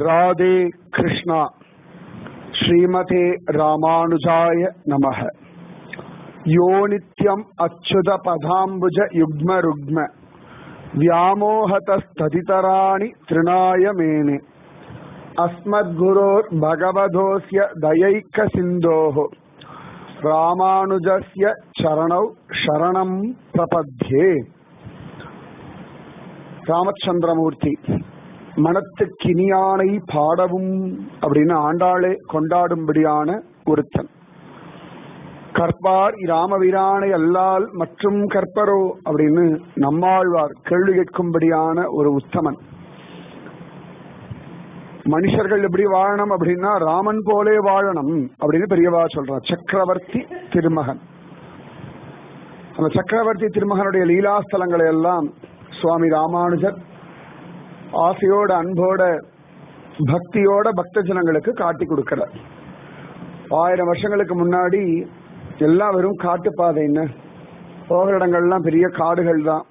ராதே கிருஷ்ணா ஸ்ரீமதே ராமானுஜாய நமக யோ நித்யம் அச்சுத பதாம்புஜ யுக்ம ருக்ம व्यामोहतस्तदितराणि तृणाय मेने अस्मद्गुरोर्भगवधोऽस्य दयैकसिन्धोः ராமானுஜஸ்ய சரணௌ சரணம் பிரபத்யே ராமச்சந்திரமூர்த்தி மனத்துக்கினியானை பாடவும் அப்படின்னு ஆண்டாளே கொண்டாடும்படியான ஒருத்தன் கற்பார் இராமவீரானை அல்லால் மற்றும் கற்பரோ அப்படின்னு நம்மாழ்வார் கேள்வி கேட்கும்படியான ஒரு உத்தமன் மனுஷர்கள் எப்படி வாழணும் அப்படின்னா ராமன் போலே வாழணும் அப்படின்னு பெரியவா சொல்றார் சக்கரவர்த்தி திருமகன் அந்த சக்கரவர்த்தி திருமகனுடைய லீலாஸ்தலங்களை எல்லாம் சுவாமி ராமானுஜர் ஆசையோட அன்போட பக்தியோட பக்த ஜனங்களுக்கு காட்டி கொடுக்கிறார் ஆயிரம் வருஷங்களுக்கு முன்னாடி எல்லாம் வெறும் காட்டுப்பாதை என்ன போகிற இடங்கள்லாம் பெரிய காடுகள் தான்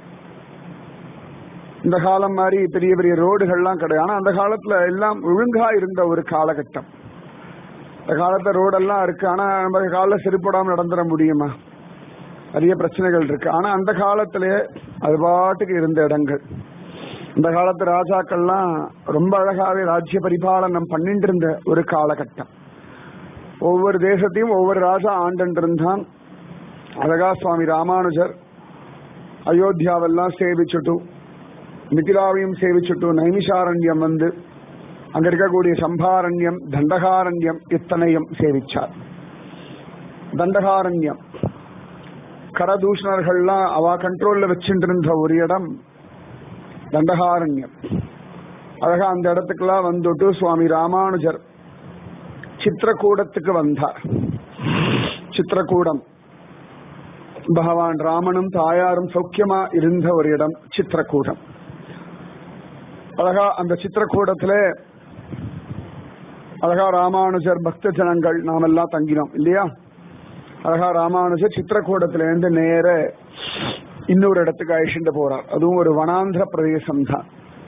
இந்த காலம் மாதிரி பெரிய பெரிய ரோடுகள்லாம் கிடையாது ஆனா அந்த காலத்துல எல்லாம் ஒழுங்கா இருந்த ஒரு காலகட்டம் இந்த காலத்துல ரோடெல்லாம் இருக்கு ஆனா நம்ம காலில் செருப்படாம நடந்துட முடியுமா நிறைய பிரச்சனைகள் இருக்கு ஆனா அந்த காலத்திலே அது பாட்டுக்கு இருந்த இடங்கள் இந்த காலத்து ராஜாக்கள்லாம் ரொம்ப அழகாவே ராஜ்ய பரிபாலனம் பண்ணிட்டு இருந்த ஒரு காலகட்டம் ஒவ்வொரு தேசத்தையும் ஒவ்வொரு ராஜா ஆண்டு இருந்தான் அழகா சுவாமி ராமானுஜர் அயோத்தியாவெல்லாம் சேவிச்சுட்டு மிதிலாவையும் சேவிச்சுட்டு நைமிஷாரண்யம் வந்து அங்க இருக்கக்கூடிய சம்பாரண்யம் தண்டகாரண்யம் இத்தனையும் சேவிச்சார் தண்டகாரண்யம் கரதூஷணர்கள்லாம் அவ கண்ட்ரோல்ல வச்சுட்டு இருந்த ஒரு இடம் தண்டகாரண்யம் அழகா அந்த இடத்துக்கெல்லாம் வந்துட்டு சுவாமி ராமானுஜர் சித்திரக்கூடத்துக்கு வந்தார் சித்திரக்கூடம் பகவான் ராமனும் தாயாரும் சௌக்கியமா இருந்த ஒரு இடம் சித்திரக்கூடம் அழகா அந்த சித்திரக்கூடத்துல அழகா ராமானுஜர் பக்த ஜனங்கள் நாமெல்லாம் தங்கினோம் இல்லையா அழகா ராமானுஜர் சித்திரக்கூடத்துல இருந்து நேர இன்னொரு இடத்துக்கு அழிச்சுட்டு போறார் அதுவும் ஒரு வனாந்திர பிரதேசம் தான்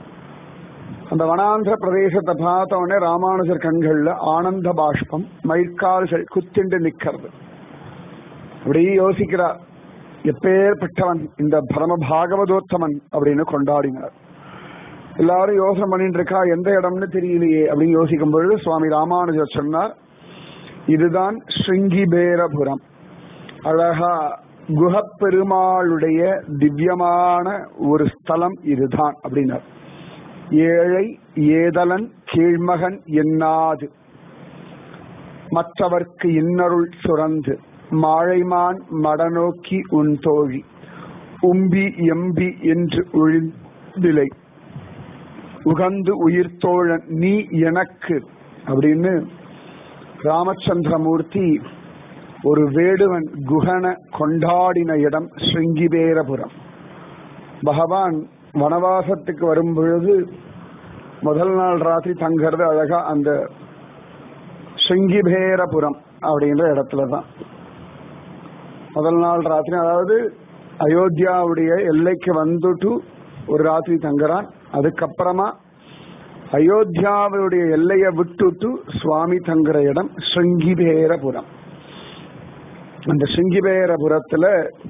அந்த வனாந்திர பிரதேசத்தை பார்த்த உடனே ராமானுஜர் கண்கள்ல ஆனந்த பாஷ்பம் மயிர்கால்கள் குத்திண்டு நிக்கிறது அப்படியே யோசிக்கிறார் எப்பேற்பட்டவன் இந்த பரம பாகவதோத்தமன் அப்படின்னு கொண்டாடினார் எல்லாரும் யோசனை பண்ணிட்டு இருக்கா எந்த இடம்னு தெரியலையே அப்படின்னு யோசிக்கும் பொழுது சுவாமி ராமானுஜர் சொன்னார் இதுதான் ஸ்ருங்கிபேரபுரம் அழகா குஹப்பெருமாளுடைய திவ்யமான ஒரு ஸ்தலம் இதுதான் அப்படின்னார் ஏழை ஏதலன் கீழ்மகன் என்னாது மற்றவர்க்கு இன்னருள் சுரந்து மாழைமான் மடநோக்கி உன் தோழி உம்பி எம்பி என்று ஒழிந்திலை உகந்து உயிர் தோழன் நீ எனக்கு அப்படின்னு ராமச்சந்திரமூர்த்தி ஒரு வேடுவன் குகன கொண்டாடின இடம் ஸ்ருங்கிபேரபுரம் பகவான் வனவாசத்துக்கு வரும் பொழுது முதல் நாள் ராத்திரி தங்கறது அழகா அந்த ஸ்ருங்கிபேரபுரம் அப்படின்ற இடத்துல தான் முதல் நாள் ராத்திரி அதாவது அயோத்தியாவுடைய எல்லைக்கு வந்துட்டு ஒரு ராத்திரி தங்குறான் அதுக்கப்புறமா அயோத்தியாவுடைய எல்லையை விட்டுட்டு சுவாமி தங்குற இடம் ஸ்ருங்கிபேரபுரம் அந்த ஸ்ருங்கிபேரபுரத்துல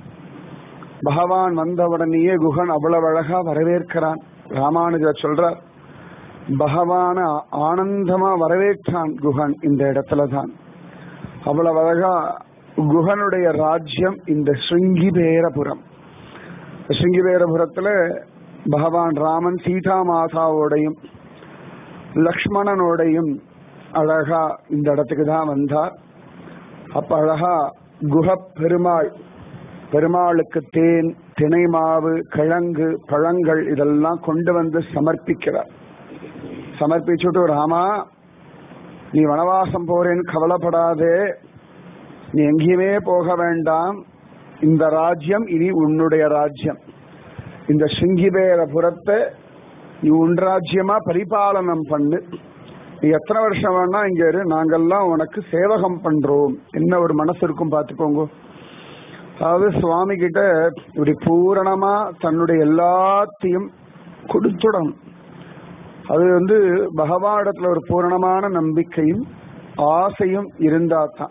பகவான் வந்தவுடனேயே குகன் அவ்வளவு அழகா வரவேற்கிறான் ராமானுஜர் சொல்றார் பகவான ஆனந்தமா வரவேற்றான் குகன் இந்த இடத்துல தான் அவ்வளவு அழகா குகனுடைய ராஜ்யம் இந்த ஸ்ருங்கிபேரபுரம் ஸ்ருங்கிபேரபுரத்துல பகவான் ராமன் சீதா மாதாவோடையும் லக்ஷ்மணனோடையும் அழகா இந்த இடத்துக்கு தான் வந்தார் அப்ப அழகா குஹ பெருமாள் பெருமாளுக்கு தேன் திணை மாவு கிழங்கு பழங்கள் இதெல்லாம் கொண்டு வந்து சமர்ப்பிக்கிறார் சமர்ப்பிச்சுட்டு ராமா நீ வனவாசம் போறேன்னு கவலைப்படாதே நீ எங்கேயுமே போக வேண்டாம் இந்த ராஜ்யம் இனி உன்னுடைய ராஜ்யம் இந்த சிங்கிபேரபுரத்தை நீ உன் ராஜ்யமா பரிபாலனம் பண்ணு நீ எத்தனை வருஷம் வேணா இங்க இரு நாங்கெல்லாம் உனக்கு சேவகம் பண்றோம் என்ன ஒரு மனசு இருக்கும் பாத்துக்கோங்க அதாவது சுவாமி கிட்ட இப்படி பூரணமா தன்னுடைய எல்லாத்தையும் கொடுத்துடணும் அது வந்து பகவானிடத்துல ஒரு பூரணமான நம்பிக்கையும் ஆசையும் இருந்தா தான்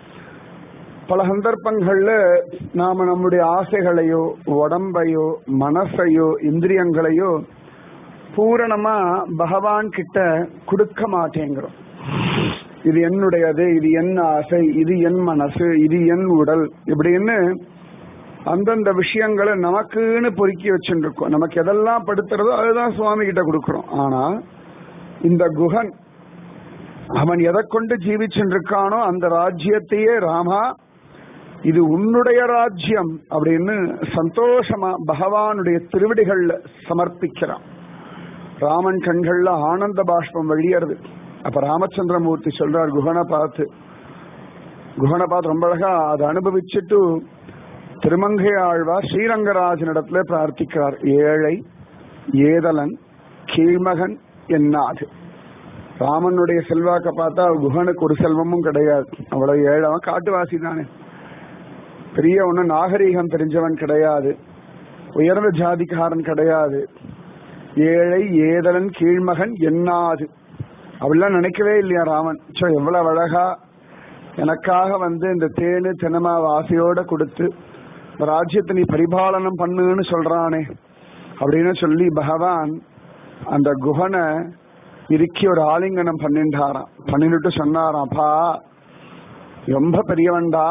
பல சந்தர்ப்பங்கள்ல நாம நம்முடைய ஆசைகளையோ உடம்பையோ மனசையோ இந்திரியங்களையோ பூரணமா பகவான் கிட்ட கொடுக்க மாட்டேங்கிறோம் இது என்னுடையது இது என் ஆசை இது என் மனசு இது என் உடல் இப்படின்னு அந்தந்த விஷயங்களை நமக்குன்னு பொறுக்கி வச்சுட்டு இருக்கோம் நமக்கு எதெல்லாம் படுத்துறதோ அதுதான் சுவாமி கிட்ட கொடுக்கிறோம் ஆனா இந்த குகன் அவன் எதை கொண்டு ஜீவிச்சுட்டு இருக்கானோ அந்த ராஜ்யத்தையே ராமா இது உன்னுடைய ராஜ்யம் அப்படின்னு சந்தோஷமா பகவானுடைய திருவிடிகள்ல சமர்ப்பிக்கிறான் ராமன் கண்கள்ல ஆனந்த பாஷ்பம் வழியறது அப்ப ராமச்சந்திரமூர்த்தி சொல்றார் குகனை பார்த்து குகனை பார்த்து ரொம்ப அழகா அதை அனுபவிச்சுட்டு திருமங்கை ஆழ்வார் ஸ்ரீரங்கராஜனிடத்துல பிரார்த்திக்கிறார் ஏழை ஏதலன் கீழ்மகன் என்னாது ராமனுடைய செல்வாக்க பார்த்தா குகனுக்கு ஒரு செல்வமும் கிடையாது அவ்வளவு ஏழவன் காட்டுவாசி தானே பெரிய ஒண்ணு நாகரீகம் தெரிஞ்சவன் கிடையாது உயர்ந்த ஜாதிக்காரன் கிடையாது ஏழை ஏதலன் கீழ்மகன் என்னாது அப்படிலாம் நினைக்கவே இல்லையா ராமன் சோ எவ்வளவு அழகா எனக்காக வந்து இந்த தேனு தெனமா ஆசையோட கொடுத்து ராஜ்யத்தை நீ பரிபாலனம் பண்ணுன்னு சொல்றானே அப்படின்னு சொல்லி பகவான் அந்த குகனை இறுக்கி ஒரு ஆலிங்கனம் பண்ணிட்டாராம் பண்ணிட்டு சொன்னாராம் பா ரொம்ப பெரியவன்டா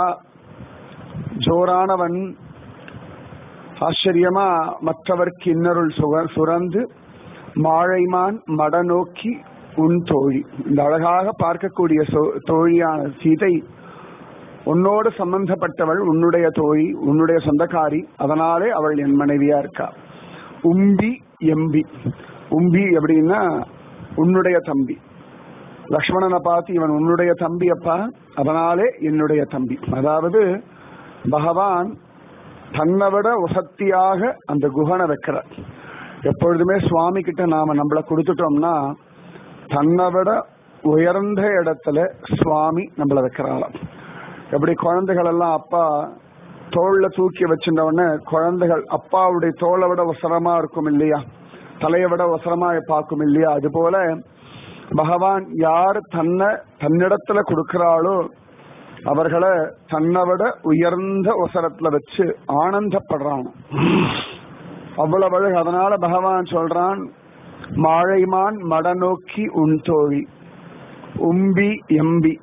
ஜோரானவன் ஆச்சரியமா மற்றவர்க்கு இன்னருள் சுகர் சுரந்து மாழைமான் மடநோக்கி உன் தோழி இந்த அழகாக பார்க்கக்கூடிய தோழியான சீதை உன்னோடு சம்பந்தப்பட்டவள் உன்னுடைய தோழி உன்னுடைய சொந்தக்காரி அதனாலே அவள் என் மனைவியா இருக்கா உம்பி எம்பி உம்பி அப்படின்னா உன்னுடைய தம்பி லக்ஷ்மணனை பார்த்து இவன் உன்னுடைய தம்பி அப்பா அதனாலே என்னுடைய தம்பி அதாவது பகவான் தன்னை விட உசத்தியாக அந்த குகனை வைக்கிறார் எப்பொழுதுமே சுவாமி கிட்ட நாம நம்மளை கொடுத்துட்டோம்னா தன்னை விட உயர்ந்த இடத்துல சுவாமி நம்மளை வைக்கிறாளாம் எப்படி குழந்தைகள் எல்லாம் அப்பா தோல்ல தூக்கி வச்சிருந்தவொடனே குழந்தைகள் அப்பாவுடைய தோலை விட உசரமா இருக்கும் இல்லையா தலையை விட உசரமா பார்க்கும் இல்லையா அது போல பகவான் யார் தன்னை தன்னிடத்துல கொடுக்கிறாளோ அவர்களை தன்னை விட உயர்ந்த உசரத்துல வச்சு ஆனந்தப்படுறான் அவ்வளவு அழகு அதனால பகவான் சொல்றான் மாழைமான் மடநோக்கி உன் தோழி உம்பி எம்பி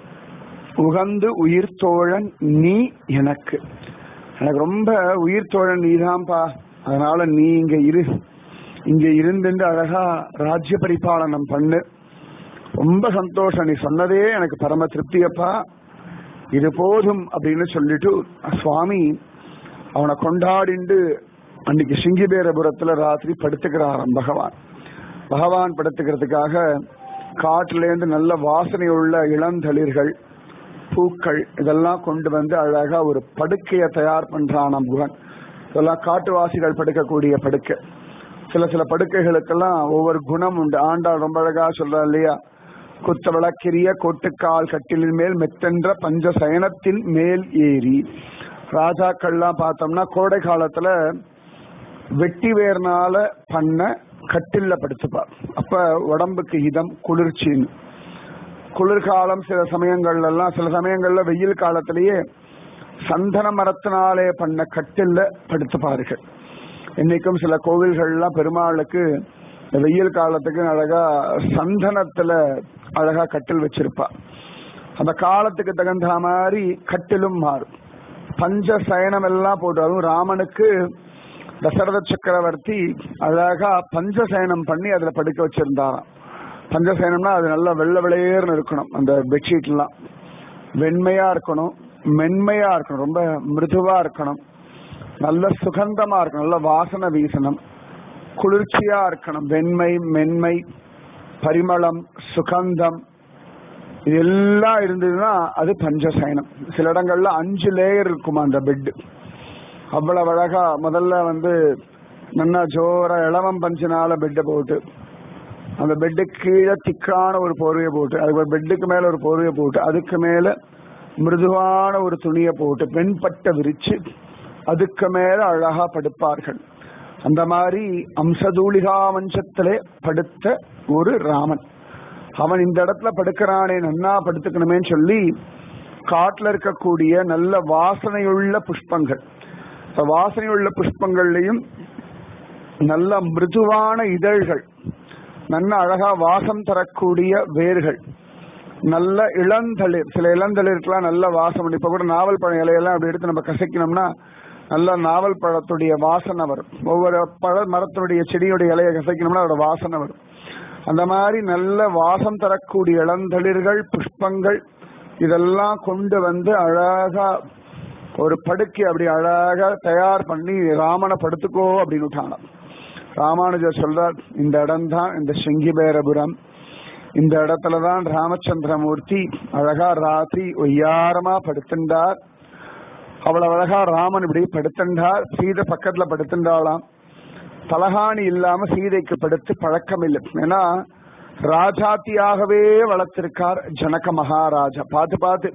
உகந்து உயிர் தோழன் நீ எனக்கு எனக்கு ரொம்ப உயிர் தோழன் நீதான்பா அதனால நீ இங்க இரு இங்க இருந்து அழகா ராஜ்ய பரிபாலனம் பண்ணு ரொம்ப சந்தோஷம் நீ சொன்னதே எனக்கு பரம திருப்தியப்பா இது போதும் அப்படின்னு சொல்லிட்டு சுவாமி அவனை கொண்டாடிண்டு அன்னைக்கு சிங்கிபேரபுரத்துல ராத்திரி படுத்துக்கிறாராம் பகவான் பகவான் படுத்துக்கிறதுக்காக காட்டுல இருந்து நல்ல வாசனை உள்ள இளந்தளிர்கள் பூக்கள் இதெல்லாம் கொண்டு வந்து அழகா ஒரு படுக்கையை தயார் பண்றானாம் குகன் இதெல்லாம் காட்டுவாசிகள் படுக்கக்கூடிய படுக்கை சில சில படுக்கைகளுக்கெல்லாம் ஒவ்வொரு குணம் உண்டு ஆண்டாள் ரொம்ப அழகா சொல்றா இல்லையா குத்த விளக்கிரிய கொட்டுக்கால் கட்டிலின் மேல் மெத்தென்ற பஞ்ச சயனத்தின் மேல் ஏறி ராஜாக்கள்லாம் பார்த்தோம்னா கோடை காலத்துல வெட்டி வேர்னால பண்ண கட்டில்ல படுத்துப்பா அப்ப உடம்புக்கு இதம் குளிர்ச்சின்னு குளிர்காலம் சில சமயங்கள்ல எல்லாம் சில சமயங்கள்ல வெயில் காலத்திலேயே சந்தன மரத்தினாலே பண்ண கட்டில்ல படுத்துப்பார்கள் இன்னைக்கும் சில கோவில்கள்லாம் பெருமாளுக்கு இந்த வெயில் காலத்துக்கு அழகா சந்தனத்துல அழகா கட்டில் வச்சிருப்பா அந்த காலத்துக்கு தகுந்த மாதிரி கட்டிலும் மாறும் பஞ்ச சயனம் எல்லாம் போட்டு அதுவும் ராமனுக்கு தசரத சக்கரவர்த்தி அழகா பஞ்சசயனம் பண்ணி அதுல படுக்க வச்சிருந்தாராம் பஞ்சசயனம்னா அது நல்லா வெள்ளை விளையேர்னு இருக்கணும் அந்த பெட்ஷீட் எல்லாம் வெண்மையா இருக்கணும் மென்மையா இருக்கணும் ரொம்ப மிருதுவா இருக்கணும் நல்ல சுகந்தமா இருக்கணும் நல்ல வாசனை வீசணும் குளிர்ச்சியா இருக்கணும் வெண்மை மென்மை பரிமளம் சுகந்தம் இது எல்லாம் இருந்ததுன்னா அது பஞ்சசயனம் சில இடங்கள்ல அஞ்சு லேயர் இருக்குமா அந்த பெட் அவ்வளவு அழகா முதல்ல வந்து நல்லா ஜோர இளவம் பஞ்சினால பெட்டை போட்டு அந்த பெட்டுக்கு கீழே திக்கான ஒரு போர்வையை போட்டு அதுக்கு ஒரு பெட்டுக்கு மேல ஒரு போர்வையை போட்டு அதுக்கு மேல மிருதுவான ஒரு துணியை போட்டு பெண்பட்ட விரிச்சு அதுக்கு மேல அழகா படுப்பார்கள் அந்த மாதிரி அம்சதூளிகா மஞ்சத்திலே படுத்த ஒரு ராமன் அவன் இந்த இடத்துல படுக்கிறானே நன்னா படுத்துக்கணுமேன்னு சொல்லி காட்டுல இருக்கக்கூடிய நல்ல வாசனையுள்ள புஷ்பங்கள் இந்த வாசனையுள்ள புஷ்பங்கள்லையும் நல்ல மிருதுவான இதழ்கள் நல்ல அழகா வாசம் தரக்கூடிய வேர்கள் நல்ல இளந்தளிர் சில இளந்தளிருக்கெல்லாம் நல்ல வாசம் இப்ப கூட நாவல் பழ இலையெல்லாம் அப்படி எடுத்து நம்ம கசக்கினோம்னா நல்ல நாவல் பழத்துடைய வாசனை வரும் ஒவ்வொரு பழ மரத்தினுடைய செடியுடைய இலையை கசக்கினோம்னா அதோட வாசனை வரும் அந்த மாதிரி நல்ல வாசம் தரக்கூடிய இளந்தளிர்கள் புஷ்பங்கள் இதெல்லாம் கொண்டு வந்து அழகா ஒரு படுக்கை அப்படி அழகா தயார் பண்ணி ராமனை படுத்துக்கோ அப்படின்னு விட்டானாம் ராமானுஜர் சொல்றார் இந்த இடம் தான் இந்த சிங்கிபேரபுரம் இந்த இடத்துலதான் ராமச்சந்திரமூர்த்தி அழகா ராத்திரி ஒய்யாரமா படுத்துண்டார் அவ்வளவு அழகா ராமன் இப்படி படுத்துண்டார் சீதை பக்கத்துல படுத்துண்டாளாம் தலகாணி இல்லாம சீதைக்கு படுத்து பழக்கம் இல்லை ஏன்னா ராஜாத்தியாகவே வளர்த்திருக்கார் ஜனக மகாராஜா பார்த்து பார்த்து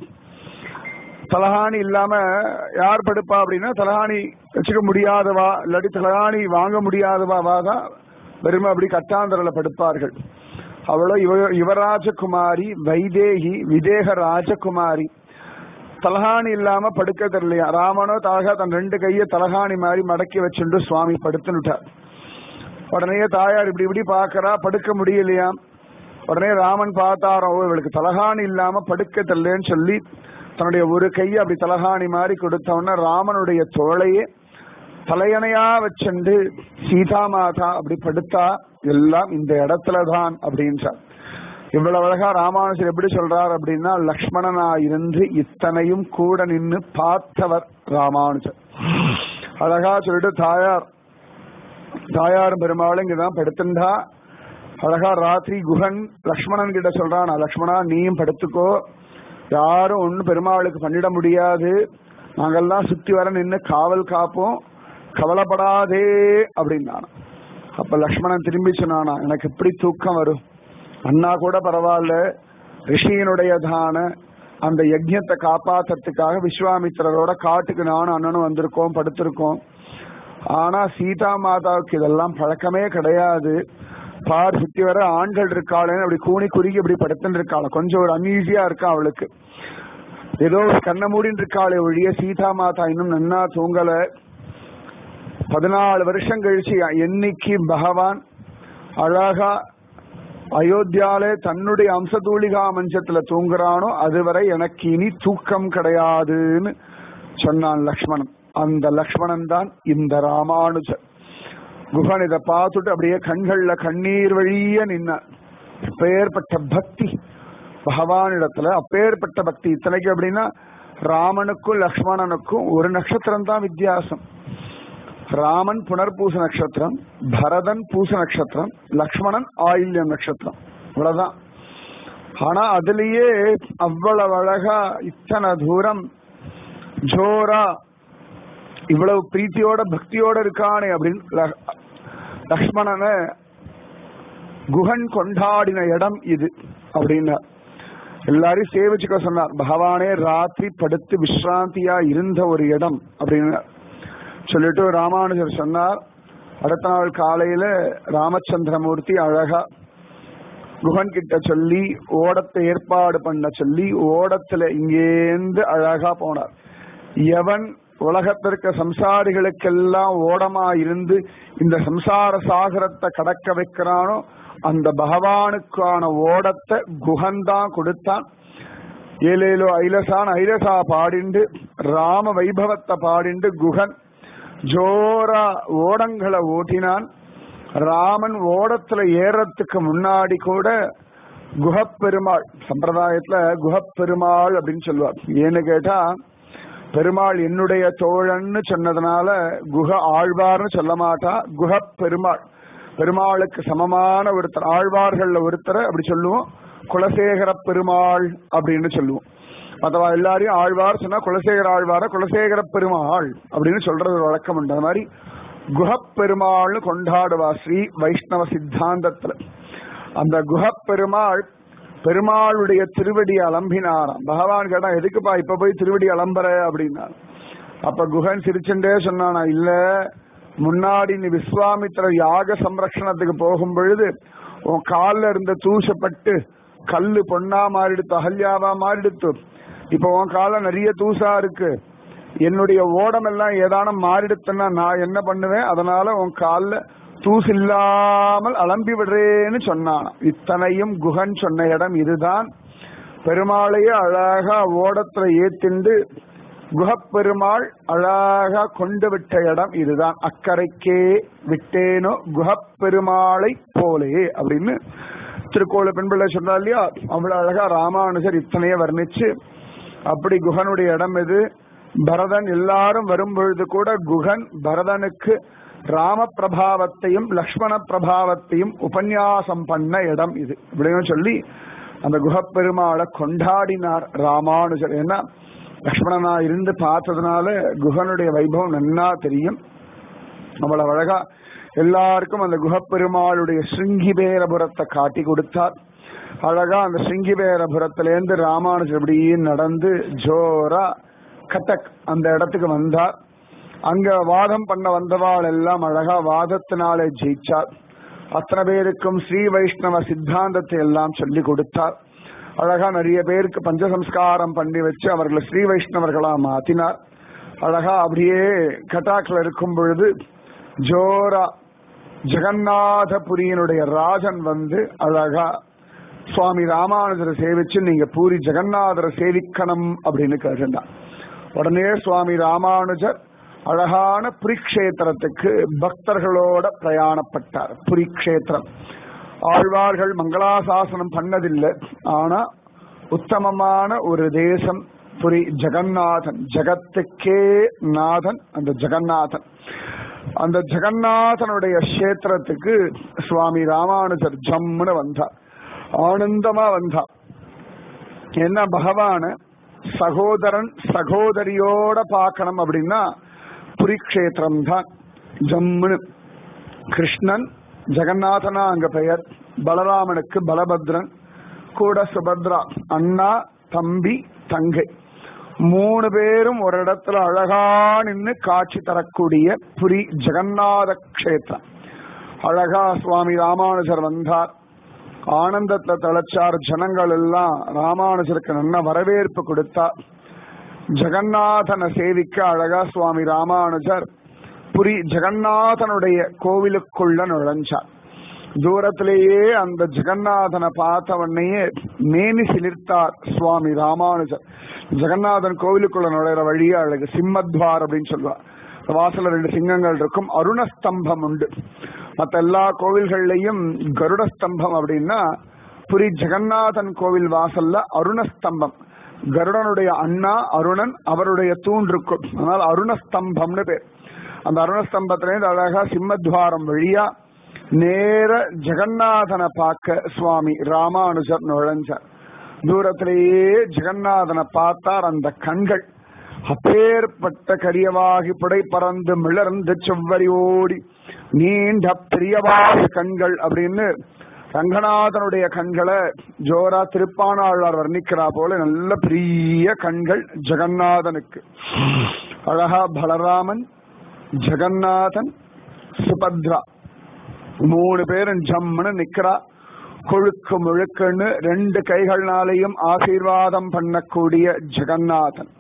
தலகாணி இல்லாம யார் படுப்பா அப்படின்னா தலகாணி வச்சுக்க முடியாதவா இல்லாட்டி தலகாணி வாங்க முடியாதவாவா தான் வெறுமை அப்படி கட்டாந்தரில் படுப்பார்கள் அவளோ யுவ யுவராஜகுமாரி வைதேகி விதேக ராஜகுமாரி தலகாணி இல்லாம படுக்க தெரியலையா ராமனோ தாகா தன் ரெண்டு கையை தலகாணி மாதிரி மடக்கி வச்சுட்டு சுவாமி படுத்துனுட்டார் உடனே தாயார் இப்படி இப்படி பாக்குறா படுக்க முடியலையா உடனே ராமன் பார்த்தாரோ இவளுக்கு தலகாணி இல்லாம படுக்க தெரியலன்னு சொல்லி தன்னுடைய ஒரு கையை அப்படி தலகாணி மாதிரி கொடுத்தவொடனே ராமனுடைய தோளையே தலையணையா வச்சுண்டு சீதா மாதா அப்படி படுத்தா எல்லாம் இந்த இடத்துலதான் அப்படின்றார் இவ்வளவு அழகா ராமானுஜர் எப்படி சொல்றார் அப்படின்னா லக்ஷ்மணனா இருந்து இத்தனையும் கூட நின்னு பார்த்தவர் ராமானுஜர் அழகா சொல்லிட்டு தாயார் தாயார் பெருமாளும் இங்கதான் படுத்துண்டா அழகா ராத்திரி குஹன் லக்ஷ்மணன் கிட்ட சொல்றான் லக்ஷ்மணா நீயும் படுத்துக்கோ யாரும் ஒன்னும் பெருமாளுக்கு பண்ணிட முடியாது நாங்கெல்லாம் சுத்தி வர நின்று காவல் காப்போம் கவலைப்படாதே அப்படின்னானா அப்ப லக்ஷ்மணன் திரும்பி சொன்னானா எனக்கு எப்படி தூக்கம் வரும் அண்ணா கூட பரவாயில்ல ரிஷியினுடையதான அந்த யஜ்யத்தை காப்பாத்துறதுக்காக விஸ்வாமித்திரரோட காட்டுக்கு நானும் அண்ணனும் வந்திருக்கோம் படுத்திருக்கோம் ஆனா சீதா மாதாவுக்கு இதெல்லாம் பழக்கமே கிடையாது பார் சுத்தி வர ஆண்கள் இருக்காளேன்னு அப்படி கூணி குறுகி இப்படி படுத்துன்னு இருக்காள் கொஞ்சம் ஒரு அன்ஈஸியா இருக்கா அவளுக்கு ஏதோ கண்ண மூடின்னு இருக்காளே ஒழிய சீதா மாதா இன்னும் நன்னா தூங்கல பதினாலு வருஷம் கழிச்சு என்னைக்கு பகவான் அழகா அயோத்தியால தன்னுடைய அம்சதூளிகா மஞ்சத்துல தூங்குறானோ அதுவரை எனக்கு இனி தூக்கம் கிடையாதுன்னு சொன்னான் லக்ஷ்மணன் அந்த லக்ஷ்மணன் தான் இந்த ராமானுஜர் குகன் இதை பார்த்துட்டு அப்படியே கண்கள்ல கண்ணீர் வழிய நின்னார் அப்பேற்பட்ட பக்தி பகவானிடத்துல அப்பேற்பட்ட பக்தி இத்தனைக்கு அப்படின்னா ராமனுக்கும் லக்ஷ்மணனுக்கும் ஒரு நட்சத்திரம் தான் வித்தியாசம் ராமன் புனர்பூச நட்சத்திரம் பரதன் பூச நட்சத்திரம் லக்ஷ்மணன் ஆயில்யம் நட்சத்திரம் இவ்வளவுதான் ஆனா அதுலயே அவ்வளவு அழகா இத்தனை தூரம் ஜோரா இவ்வளவு பிரீத்தியோட பக்தியோட இருக்கானே அப்படின்னு ல- லக்ஷ்மணனை குகன் கொண்டாடின இடம் இது அப்படின்னா எல்லாரையும் சேவிச்சுக்க சொன்னார் பகவானே ராத்திரி படுத்து விஸ்ராந்தியா இருந்த ஒரு இடம் அப்படின்னு சொல்லிட்டு ராமானுஜர் சொன்னார் அடுத்த நாள் காலையில ராமச்சந்திரமூர்த்தி அழகா குகன் கிட்ட சொல்லி ஓடத்தை ஏற்பாடு பண்ண சொல்லி ஓடத்துல இங்கேந்து அழகா போனார் எவன் உலகத்திற்கு சம்சாரிகளுக்கெல்லாம் ஓடமா இருந்து இந்த சம்சார சாகரத்தை கடக்க வைக்கிறானோ அந்த பகவானுக்கான ஓடத்தை குகன்தான் கொடுத்தான் ஏலேலோ ஐலசான் ஐலசா பாடிண்டு ராம வைபவத்தை பாடிண்டு குகன் ஜோரா ஓடங்களை ஓட்டினான் ராமன் ஓடத்துல ஏறத்துக்கு முன்னாடி கூட குஹப்பெருமாள் சம்பிரதாயத்துல குஹப்பெருமாள் அப்படின்னு சொல்லுவார் ஏன்னு கேட்டா பெருமாள் என்னுடைய தோழன்னு சொன்னதுனால குஹ ஆழ்வார்னு சொல்ல மாட்டா குஹப்பெருமாள் பெருமாளுக்கு சமமான ஒருத்தர் ஆழ்வார்கள்ல ஒருத்தரை அப்படி சொல்லுவோம் குலசேகர பெருமாள் அப்படின்னு சொல்லுவோம் மற்றவா எல்லாரையும் ஆழ்வார் சொன்னா குலசேகர ஆழ்வார குலசேகர பெருமாள் அப்படின்னு சொல்றது ஒரு வழக்கம் உண்டு அந்த மாதிரி குஹப்பெருமாள்னு கொண்டாடுவா ஸ்ரீ வைஷ்ணவ சித்தாந்தத்துல அந்த குஹப்பெருமாள் பெருமாளுடைய திருவடி அலம்பினாராம் பகவான் கேட்டா எதுக்குப்பா இப்ப போய் திருவடி அலம்புற அப்படின்னா அப்ப குஹன் சிரிச்சுட்டே சொன்னானா இல்ல முன்னாடி நீ விஸ்வாமித்திர யாக சம்ரக்ஷணத்துக்கு போகும் பொழுது உன் கால்ல இருந்த தூசப்பட்டு கல்லு பொண்ணா மாறிடுத்து அகல்யாவா மாறிடுத்து இப்ப உன் கால நிறைய தூசா இருக்கு என்னுடைய ஓடம் எல்லாம் ஏதானும் மாறிடுத்துன்னா நான் என்ன பண்ணுவேன் அதனால உன் கால்ல தூசு இல்லாமல் அலம்பி விடுறேன்னு சொன்னான் இத்தனையும் குகன் சொன்ன இடம் இதுதான் பெருமாளையே அழகா ஓடத்துல ஏத்திண்டு குஹப்பெருமாள் அழகா கொண்டு விட்ட இடம் இதுதான் அக்கறைக்கே விட்டேனோ குஹப்பெருமாளை போலே அப்படின்னு திருக்கோள பெண்பிள்ளை சொன்னா இல்லையா அவ்வளவு அழகா ராமானுஜர் இத்தனைய வர்ணிச்சு அப்படி குகனுடைய இடம் இது பரதன் எல்லாரும் வரும் பொழுது கூட குகன் பரதனுக்கு ராம பிரபாவத்தையும் லக்ஷ்மண பிரபாவத்தையும் உபன்யாசம் பண்ண இடம் இது இப்படின்னு சொல்லி அந்த குஹப்பெருமாளை கொண்டாடினார் ராமானுஜர் ஏன்னா லக்ஷ்மணனா இருந்து பார்த்ததுனால குகனுடைய வைபவம் நன்னா தெரியும் அவ்வளவு அழகா எல்லாருக்கும் அந்த குஹப்பெருமாளுடைய ஸ்ருங்கிபேரபுரத்தை காட்டி கொடுத்தார் அழகா அந்த ஸ்ருங்கிபேரபுரத்திலேருந்து ராமானுஜர் இப்படியே நடந்து ஜோரா கட்டக் அந்த இடத்துக்கு வந்தார் அங்க வாதம் பண்ண வந்தவாள் எல்லாம் அழகா வாதத்தினாலே ஜெயிச்சார் அத்தனை பேருக்கும் ஸ்ரீ வைஷ்ணவ சித்தாந்தத்தை எல்லாம் சொல்லி கொடுத்தார் அழகா நிறைய பேருக்கு பஞ்சசம்ஸ்காரம் பண்ணி வச்சு அவர்களை ஸ்ரீ வைஷ்ணவர்களா மாத்தினார் அழகா அப்படியே கட்டாக்கில் இருக்கும் பொழுது ஜோரா ஜெகநாதபுரியினுடைய ராஜன் வந்து அழகா சுவாமி ராமானுஜரை சேவிச்சு நீங்க பூரி ஜெகநாதரை சேவிக்கணும் அப்படின்னு கேட்டுட்டான் உடனே சுவாமி ராமானுஜர் அழகான புரிக்ஷேத்திரத்துக்கு பக்தர்களோட பிரயாணப்பட்டார் புரிக்ஷேத்திரம் ஆழ்வார்கள் மங்களாசாசனம் பண்ணதில்லை ஆனா உத்தமமான ஒரு தேசம் புரி ஜெகநாதன் ஜகத்துக்கே நாதன் அந்த ஜெகநாதன் அந்த ஜெகநாதனுடைய கஷேத்திரத்துக்கு சுவாமி ராமானுஜர் ஜம்முன்னு வந்தார் ஆனந்தமா வந்தார் என்ன பகவான சகோதரன் சகோதரியோட பார்க்கணும் அப்படின்னா புரிக்ஷேத்திரம் தான் ஜம்முன்னு கிருஷ்ணன் ஜெகநாதனா அங்க பெயர் பலராமனுக்கு பலபத்ரன் கூட சுபத்ரா அண்ணா தம்பி தங்கை மூணு பேரும் ஒரு இடத்துல அழகா நின்று காட்சி தரக்கூடிய புரி ஜெகநாத கஷேத்திரம் அழகா சுவாமி ராமானுஜர் வந்தார் ஆனந்தத்தை தளச்சார் ஜனங்கள் எல்லாம் ராமானுஜருக்கு நல்ல வரவேற்பு கொடுத்தார் ஜெகநாதனை சேவிக்க அழகா சுவாமி ராமானுஜர் புரி ஜெகநாதனுடைய கோவிலுக்குள்ள நுழைஞ்சார் தூரத்திலேயே அந்த ஜெகநாதனை பார்த்தவனையே மேனி சிலிர்த்தார் சுவாமி ராமானுஜர் ஜெகநாதன் கோவிலுக்குள்ள நுழையிற வழியே அழகு சிம்மத்வார் அப்படின்னு சொல்லுவார் வாசல்ல ரெண்டு சிங்கங்கள் இருக்கும் அருணஸ்தம்பம் உண்டு மற்ற எல்லா கோவில்கள்லயும் கருடஸ்தம்பம் அப்படின்னா புரி ஜெகநாதன் கோவில் வாசல்ல அருணஸ்தம்பம் கருடனுடைய அண்ணா அருணன் அவருடைய தூண் இருக்கும் அதனால அருணஸ்தம்பம்னு பேர் அந்த அருணஸ்தம்பத்திலேருந்து அழகா சிம்மத்வாரம் வழியா நேர ஜெகநாதனை பார்க்க சுவாமி ராமானுஜர் நுழைஞ்சார் தூரத்திலேயே ஜெகநாதனை பார்த்தார் அந்த கண்கள் அப்பேற்பட்ட கரியவாகி புடை பறந்து மிளர்ந்து செவ்வரி ஓடி நீண்ட பிரியவாக கண்கள் அப்படின்னு ரங்கநாதனுடைய கண்களை ஜோரா திருப்பானாழ்வார் வர்ணிக்கிறா போல நல்ல பெரிய கண்கள் ஜெகநாதனுக்கு அழகா பலராமன் ஜெகநாதன் சுபத்ரா மூணு பேரும் ஜம்முன்னு நிக்கிறா கொழுக்கு முழுக்குன்னு ரெண்டு கைகள்னாலையும் ஆசீர்வாதம் பண்ணக்கூடிய ஜெகநாதன்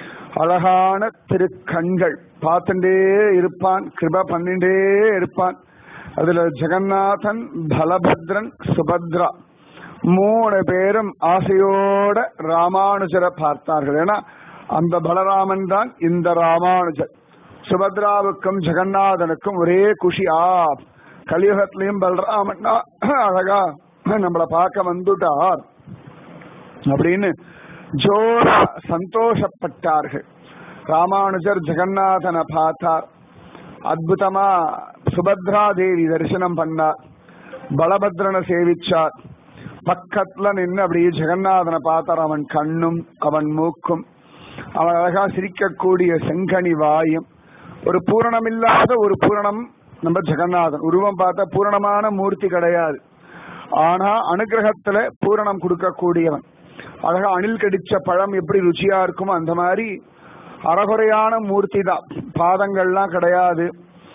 அழகான திருக்கண்கள் பார்த்துட்டே இருப்பான் கிருப பண்ணிட்டே இருப்பான் அதுல ஜெகநாதன் பலபத்ரன் சுபத்ரா மூணு பேரும் ஆசையோட ராமானுஜரை பார்த்தார்கள் ஏன்னா அந்த பலராமன் தான் இந்த ராமானுஜர் சுபத்ராவுக்கும் ஜெகநாதனுக்கும் ஒரே குஷி ஆ கலியுகத்திலையும் பலராமன் அழகா நம்மளை பார்க்க வந்துட்டார் அப்படின்னு ஜோரா சந்தோஷப்பட்டார்கள் ராமானுஜர் ஜெகநாதனை பார்த்தார் அற்புதமா சுபத்ரா தேவி தரிசனம் பண்ணார் பலபத்ரனை சேவிச்சார் பக்கத்துல நின்று அப்படியே ஜெகநாதனை பார்த்தார் அவன் கண்ணும் அவன் மூக்கும் அவன் அழகா சிரிக்கக்கூடிய செங்கனி வாயும் ஒரு பூரணமில்லாத ஒரு பூரணம் நம்ம ஜெகநாதன் உருவம் பார்த்தா பூரணமான மூர்த்தி கிடையாது ஆனா அனுகிரகத்துல பூரணம் கொடுக்கக்கூடியவன் அழகா அணில் கடிச்ச பழம் எப்படி ருச்சியா இருக்குமோ அந்த மாதிரி அறகுறையான மூர்த்தி தான் பாதங்கள்லாம் கிடையாது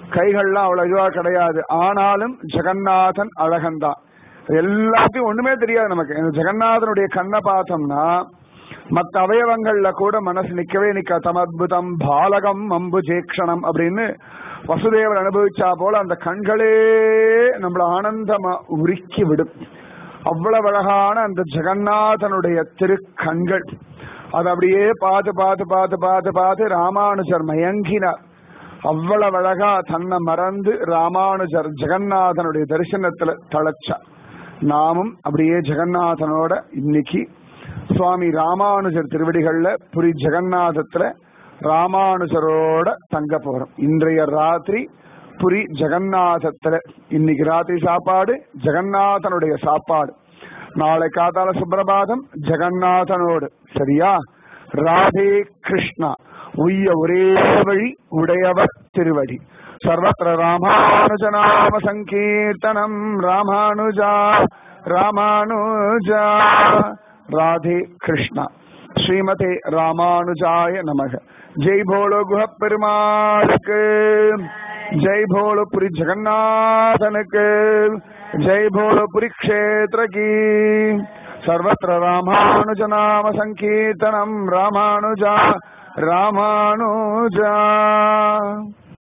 கைகள்லாம் அவ்வளவு இதுவா கிடையாது ஆனாலும் ஜெகநாதன் அழகன்தான் எல்லாத்தையும் ஒண்ணுமே தெரியாது நமக்கு இந்த ஜெகநாதனுடைய கண்ணை பார்த்தோம்னா மற்ற அவயவங்கள்ல கூட மனசு நிக்கவே நிக்க தமத்புதம் பாலகம் அம்பு ஜேக்ஷணம் அப்படின்னு வசுதேவர் அனுபவிச்சா போல அந்த கண்களே நம்மள ஆனந்தமா உருக்கி விடும் அவ்வளவு அழகான அந்த ஜெகநாதனுடைய திருக்கண்கள் அது அப்படியே பார்த்து பார்த்து பார்த்து பார்த்து பார்த்து ராமானுஜர் மயங்கினார் அவ்வளவு அழகா தன்னை மறந்து ராமானுஜர் ஜெகநாதனுடைய தரிசனத்துல தழைச்சார் நாமும் அப்படியே ஜெகநாதனோட இன்னைக்கு சுவாமி ராமானுஜர் திருவடிகள்ல புரி ஜெகநாதத்துல ராமானுஜரோட தங்க போறோம் இன்றைய ராத்திரி புரி ஜெகநாதத்துல இன்னைக்கு ராத்திரி சாப்பாடு ஜெகநாதனுடைய சாப்பாடு நாளை காத்தால சுப்பிரபாதம் ஜெகநாதனோடு சரியா ராதே கிருஷ்ணா உய்ய ஒரே வழி உடையவர் திருவடி சர்வத்திர ராமானுஜநாம சங்கீர்த்தனம் ராமானுஜா ராமானுஜா ராதே கிருஷ்ணா ஸ்ரீமதே ராமானுஜாய நமக ஜெய் போலோ குஹ பெருமாளுக்கு ஜெய் போலோ புரி ஜெகநாதனுக்கு ஜெய் போலோ புரி க்ஷேத்திர கீ சர்வத்திர ராமானுஜ நாம சங்கீர்த்தனம் ராமானுஜா ராமானுஜா